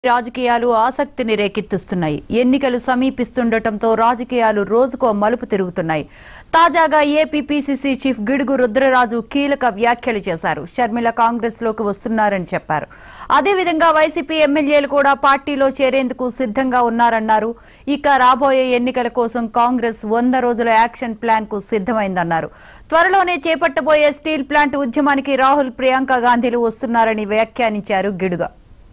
రాజకీయాలు ఆసక్తిని రేకెత్తిస్తున్నాయి ఎన్నికలు సమీపిస్తుండటంతో రాజకీయాలు రోజుకో మలుపు తిరుగుతున్నాయి తాజాగా AP PCC chief Gidugu Rudraraju కీలక వ్యాఖ్యలు చేశారు షర్మిల కాంగ్రెస్ లోకి వస్తున్నారని చెప్పారు అదేవిధంగా వైసీపీ ఎమ్మెల్యేలు కూడా పార్టీలో చేరేందుకు సిద్ధంగా ఉన్నారన్నారు ఇక రాబోయే ఎన్నికల కోసం కాంగ్రెస్ వంద రోజుల యాక్షన్ ప్లాన్ కు సిద్ధమైందన్నారు త్వరలోనే చేపట్టబోయే స్టీల్ ప్లాంట్ ఉద్యమానికి రాహుల్ ప్రియాంక గాంధీలు వస్తున్నారని వ్యాఖ్యానించారు గిడుగ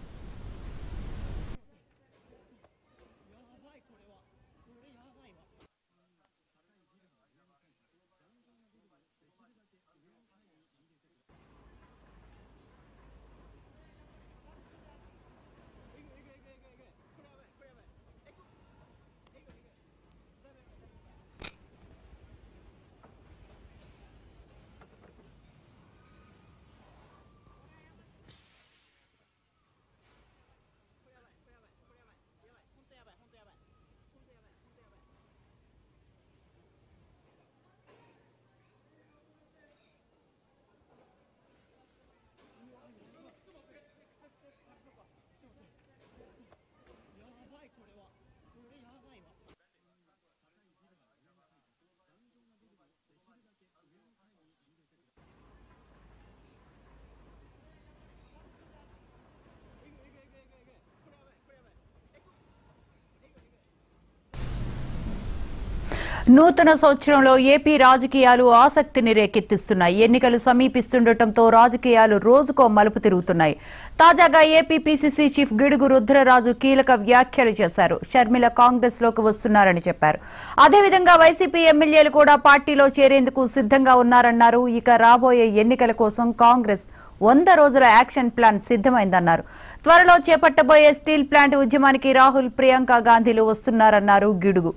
నూతన సంవత్సరంలో ఏపీ రాజకీయాలు ఆసక్తిని రేకెత్తిస్తున్నాయి ఎన్నికలు సమీపిస్తుండటంతో రాజకీయాలు రోజుకో మలుపు తిరుగుతున్నాయి తాజాగా AP PCC chief Gidugu Rudraraju కీలక వ్యాఖ్యలు చేశారు షర్మిల కాంగ్రెస్ లోకి వస్తున్నారని చెప్పారు అదేవిధంగా వైసీపీ ఎమ్మెల్యేలు కూడా పార్టీలో చేరేందుకు సిద్ధంగా ఉన్నారన్నారు ఇక రాబోయే ఎన్నికల కోసం కాంగ్రెస్ వంద రోజుల యాక్షన్ ప్లాన్ సిద్ధమైందన్నారు త్వరలో చేపట్టబోయే స్టీల్ ప్లాంట్ ఉద్యమానికి రాహుల్ ప్రియాంక గాంధీలు వస్తున్నారన్నారు గిడుగు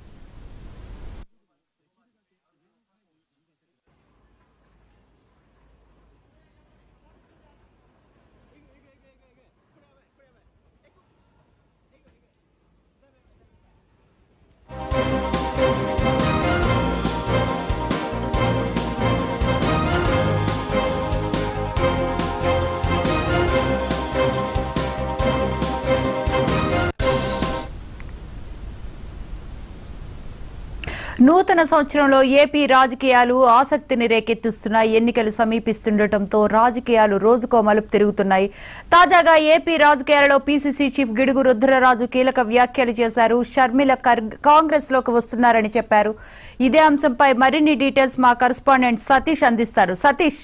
నూతన సంవత్సరంలో ఏపీ రాజకీయాలు ఆసక్తిని రేకెత్తిస్తున్నాయి ఎన్నికలు సమీపిస్తుండటంతో రాజకీయాలు రోజుకో మలుపు తిరుగుతున్నాయి తాజాగా ఏపీ రాజకీయాలలో పీసీసీ చీఫ్ గిడుగు రుద్రరాజు కీలక వ్యాఖ్యలు చేశారు షర్మిల కాంగ్రెస్ లోకి వస్తున్నారని చెప్పారు ఇదే అంశంపై మరిన్ని డీటెయిల్స్ మా కరెస్పాండెంట్ సతీష్ అందిస్తారు సతీష్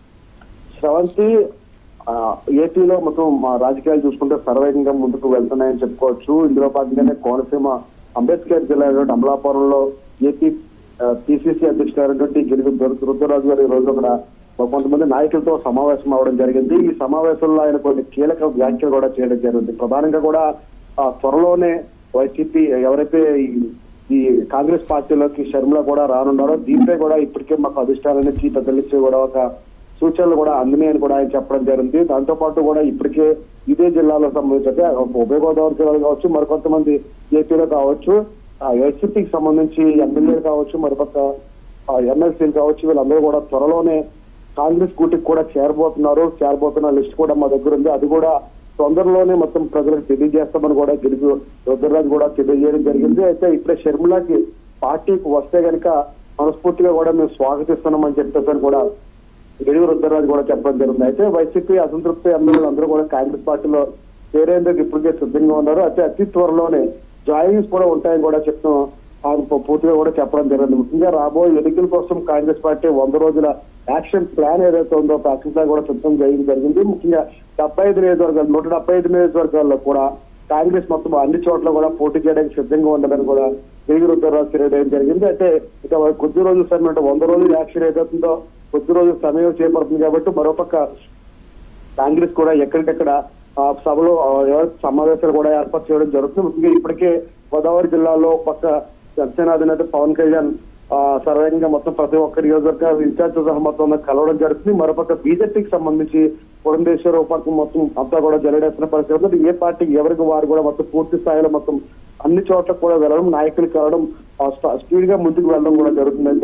శ్రవంతి ఆ, ఏపీలో మొత్తం మా రాజకీయాలు చూసుకుంటే సర్వేగంగా ముందుకు వెళ్తున్నాయని చెప్పుకోవచ్చు ఇందులో భాగంగానే కోనసీమ అంబేద్కర్ జిల్లా అమలాపురంలో ఏపీ పిసిసి అధ్యక్షుడైనటువంటి గిరిగి రుద్రరాజు గారు ఈ రోజు అక్కడ కొంతమంది నాయకులతో సమావేశం అవడం జరిగింది ఈ సమావేశంలో ఆయన కొన్ని కీలక వ్యాఖ్యలు కూడా చేయడం జరిగింది ప్రధానంగా కూడా ఆ, త్వరలోనే వైసీపీ ఎవరైతే ఈ- ఈ కాంగ్రెస్ పార్టీలోకి షర్మిల కూడా రానున్నారో దీనిపై కూడా ఇప్పటికే మాకు అధిష్టానం నుంచి పెద్దల నుంచి కూడా ఒక సూచనలు కూడా అందినాయని కూడా ఆయన చెప్పడం జరిగింది దాంతో పాటు కూడా ఇప్పటికే ఇదే జిల్లాలో సంబంధించి అంటే ఉభయ గోదావరి జిల్లాలో కావచ్చు మరికొంతమంది ఏపీలో కావచ్చు ఆ వైసీపీకి సంబంధించి ఎమ్మెల్యేలు కావచ్చు మరికొంత ఎమ్మెల్సీలు కావచ్చు వీళ్ళందరూ కూడా త్వరలోనే కాంగ్రెస్ కూటికి కూడా చేరబోతున్నారు చేరబోతున్న లిస్ట్ కూడా మా దగ్గర ఉంది అది కూడా తొందరలోనే మొత్తం ప్రజలకు తెలియజేస్తామని కూడా గిరిజు రుద్రరాజు కూడా తెలియజేయడం జరిగింది అయితే ఇప్పుడే షర్మిలాకి పార్టీకి వస్తే గనుక మనస్ఫూర్తిగా కూడా మేము స్వాగతిస్తున్నామని చెప్పేసి కూడా గిరిజు రుద్రరాజు కూడా చెప్పడం జరిగింది అయితే వైసీపీ అసంతృప్తి ఎమ్మెల్యేలు అందరూ కూడా కాంగ్రెస్ పార్టీలో చేరేందుకు ఇప్పటికే సిద్ధంగా ఉన్నారు అయితే అతి త్వరలోనే జాయినింగ్స్ కూడా ఉంటాయని కూడా చెప్తాం ఆయన పూ- పూర్తిగా కూడా చెప్పడం జరిగింది ముఖ్యంగా రాబోయే ఎన్నికల కోసం కాంగ్రెస్ పార్టీ వంద రోజుల యాక్షన్ ప్లాన్ ఏదైతే ఉందో ఆ యాక్షన్ ప్లాన్ కూడా సిద్ధం చేయడం జరిగింది ముఖ్యంగా డెబ్బై ఐదు నియోజకవర్గాలు నూట డెబ్బై ఐదు నియోజకవర్గాల్లో కూడా కాంగ్రెస్ మొత్తం అన్ని చోట్ల కూడా పోటీ చేయడానికి సిద్ధంగా ఉందని కూడా తిరిగి రుద్రరాజు తెలియడం జరిగింది అయితే ఇక కొద్ది రోజుల సమయం అంటే వంద రోజుల యాక్షన్ ఏదైతుందో కొద్ది రోజుల సమయం చేపడుతుంది కాబట్టి మరోపక్క కాంగ్రెస్ కూడా ఎక్కడికెక్కడ ఆ, సభలో ఆ, ఎవరి సమావేశాలు కూడా ఏర్పాటు చేయడం జరుగుతుంది ముఖ్యంగా ఇప్పటికే గోదావరి జిల్లాలో పక్క జనసేన అధినేత పవన్ కళ్యాణ్ ఆ, సర్వేగంగా మొత్తం ప్రతి ఒక్క నియోజకవర్గ ఇన్ఛార్జ్ సహా మొత్తం కలవడం జరుగుతుంది మరోపక్క బీజేపీకి సంబంధించి పురంధేశ్వర పక్క మొత్తం అంతా కూడా జరగేస్తున్న పరిస్థితి ఉంది. ఏ పార్టీకి ఎవరికి వారు కూడా మొత్తం పూర్తి స్థాయిలో మొత్తం అన్ని చోట్ల కూడా వెళ్ళడం నాయకులు కలవడం స్పీడ్ గా ముందుకు వెళ్ళడం కూడా జరుగుతుంది అయితే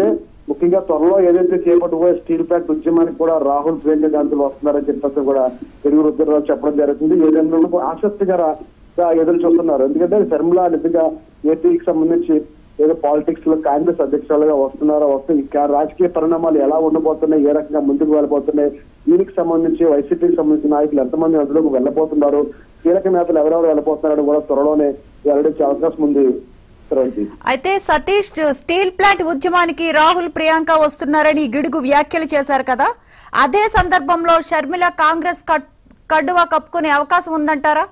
ముఖ్యంగా త్వరలో ఏదైతే చేపట్టబోయే స్టీల్ ప్లాంట్ ఉద్యమానికి కూడా రాహుల్ ప్రియాంక గాంధీ వస్తున్నారని చెప్పేసి కూడా తెలుగు రుద్రరాజు చెప్పడం జరుగుతుంది ఏదైనా ఆసక్తికర గా ఎదురు చూస్తున్నారు ఎందుకంటే శర్మిల నిజంగా ఏపీకి సంబంధించి ఏదో పాలిటిక్స్ లో కాంగ్రెస్ అధ్యక్షులుగా వస్తున్నారో వస్తే ఇంకా రాజకీయ పరిణామాలు ఎలా ఉండబోతున్నాయి ఏ రకంగా ముందుకు వెళ్ళబోతున్నాయి దీనికి సంబంధించి వైసీపీకి సంబంధించిన నాయకులు ఎంతమంది అందులోకి వెళ్ళబోతున్నారు కీలక నేతలు ఎవరెవరు వెళ్ళబోతున్నారని కూడా త్వరలోనే వెల్లడించే అవకాశం ఉంది శ్రవంతి అయితే సతీష్ స్టీల్ ప్లాంట్ ఉద్యమానికి రాహుల్ ప్రియాంక వస్తున్నారని గిడుగు వ్యాఖ్యలు చేశారు కదా అదే సందర్భంలో షర్మిల కాంగ్రెస్ కట్- కడ్డువా కప్పుకునే అవకాశం ఉందంటారా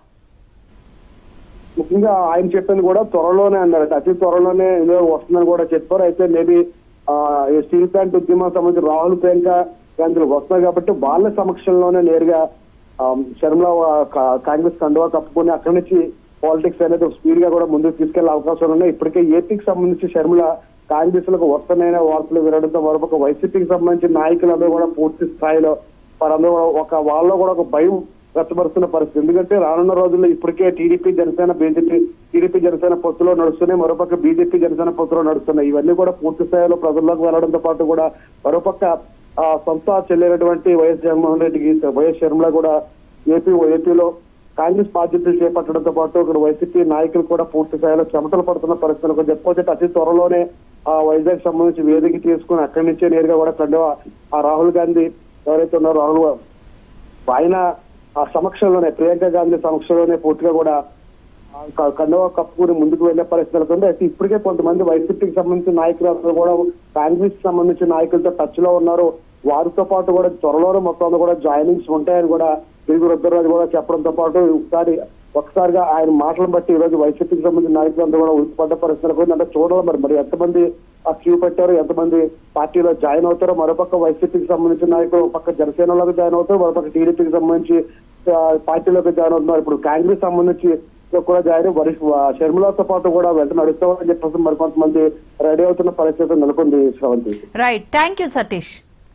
ముఖ్యంగా ఆయన చెప్పింది కూడా త్వరలోనే అన్నారు అతి త్వరలోనే ఏదో వస్తుందని కూడా చెప్పారు అయితే మేబీ ఈ స్టీల్ ప్లాంట్ ఉద్యమం సంబంధించి రాహుల్ ప్రియాంక గాంధీలు వస్తున్నారు కాబట్టి వాళ్ళ సమక్షంలోనే నేరుగా ఆ, శర్మిల కా- కాంగ్రెస్ కండువా కప్పుకొని అక్కడి నుంచి పాలిటిక్స్ అనేది స్పీడ్ గా కూడా ముందుకు తీసుకెళ్లే అవకాశాలు ఉన్నాయి ఇప్పటికే ఏపీకి సంబంధించి షర్మిల కాంగ్రెస్ లకు వస్తున్నాయనే వార్తలు వినడంతో మరొక వైసీపీకి సంబంధించిన నాయకులందరూ కూడా పూర్తి స్థాయిలో వారందరూ కూడా ఒక వాళ్ళలో కూడా ఒక భయం వ్యక్తపరుస్తున్న పరిస్థితి ఎందుకంటే రానున్న రోజుల్లో ఇప్పటికే TDP Janasena BJP TDP Janasena పొత్తులో నడుస్తున్నాయి మరోపక్క బీజేపీ జనసేన పొత్తులో నడుస్తున్నాయి ఇవన్నీ కూడా పూర్తి స్థాయిలో ప్రజల్లోకి వెళ్లడంతో పాటు కూడా మరోపక్క ఆ, సొంత చెల్లినటువంటి వైఎస్ జగన్మోహన్ రెడ్డికి వైఎస్ షర్మిల కూడా ఏపీ ఏపీలో కాంగ్రెస్ బాధ్యతలు చేపట్టడంతో పాటు ఇక్కడ వైసీపీ నాయకులు కూడా పూర్తి స్థాయిలో చెమటలు పడుతున్న పరిస్థితులు కొంచెం చెప్పుకోవచ్చు అతి త్వరలోనే ఆ వైజాగ్ సంబంధించి వేదిక తీసుకుని అక్కడి నుంచే నేరుగా కూడా కండువా ఆ రాహుల్ గాంధీ ఎవరైతే ఉన్నారో రాహుల్ ఆయన ఆ సమక్షంలోనే ప్రియాంక గాంధీ సమక్షంలోనే పూర్తిగా కూడా ఆ క- కండువా కప్పుకుని ముందుకు వెళ్లే పరిస్థితులు ఉంది అయితే ఇప్పటికే కొంతమంది వైసీపీకి సంబంధించిన నాయకులు అందరూ కూడా కాంగ్రెస్ సంబంధించిన నాయకులతో టచ్ లో ఉన్నారు వారితో పాటు కూడా త్వరలోనే మొత్తం కూడా జాయినింగ్స్ ఉంటాయని కూడా తెలుగు రుద్రరాజు కూడా చెప్పడంతో పాటు ఒకసారి ఒకసారిగా ఆయన మాటలను బట్టి ఈ రోజు వైసీపీకి సంబంధించిన నాయకులందరూ కూడా ఉల్లిపడ్డ పరిస్థితులకు ఉంది. అంటే చూడాలి మరి మరి ఎంతమంది ఆ క్యూ పెట్టారు ఎంతమంది పార్టీలో జాయిన్ అవుతారో మరోపక్క వైసీపీకి సంబంధించిన నాయకులు ఒక పక్క జనసేనలోకి జాయిన్ అవుతారు మరోపక్క టీడీపీకి సంబంధించి ఆ, పార్టీలోకి జాయిన్ అవుతున్నారు ఇప్పుడు కాంగ్రెస్ సంబంధించి కూడా జాయిన్ అయ్యి వరి షర్మిలతో పాటు కూడా వెంట నడుస్తామని చెప్పేసి మరి కొంతమంది రెడీ అవుతున్న పరిస్థితి నెలకొంది Sravanthi right thank you Satish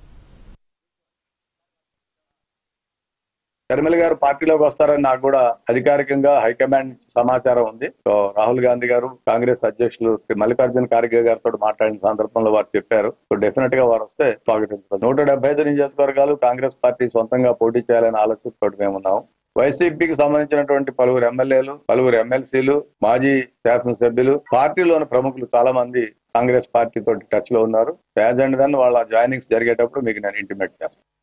Sharmila గారు పార్టీలోకి వస్తారని నాకు కూడా అధికారికంగా హైకమాండ్ నుంచి సమాచారం ఉంది సో రాహుల్ గాంధీ గారు కాంగ్రెస్ అధ్యక్షులు శ్రీ మల్లికార్జున ఖార్గే గారితో మాట్లాడిన సందర్భంలో వారు చెప్పారు సో డెఫినెట్ గా వారు వస్తే స్వాగతించారు నూట డెబ్బై ఐదు నియోజకవర్గాలు కాంగ్రెస్ పార్టీ సొంతంగా పోటీ చేయాలని ఆలోచనతో మేమున్నాం వైసీపీకి సంబంధించినటువంటి పలువురు ఎమ్మెల్యేలు పలువురు ఎమ్మెల్సీలు మాజీ శాసనసభ్యులు పార్టీలోని ప్రముఖులు చాలా మంది కాంగ్రెస్ పార్టీ తోటి టచ్ లో ఉన్నారు యాజ్ అండ్ దెన్ వాళ్ళ జాయినింగ్స్ జరిగేటప్పుడు మీకు నేను ఇంటిమేట్ చేస్తాను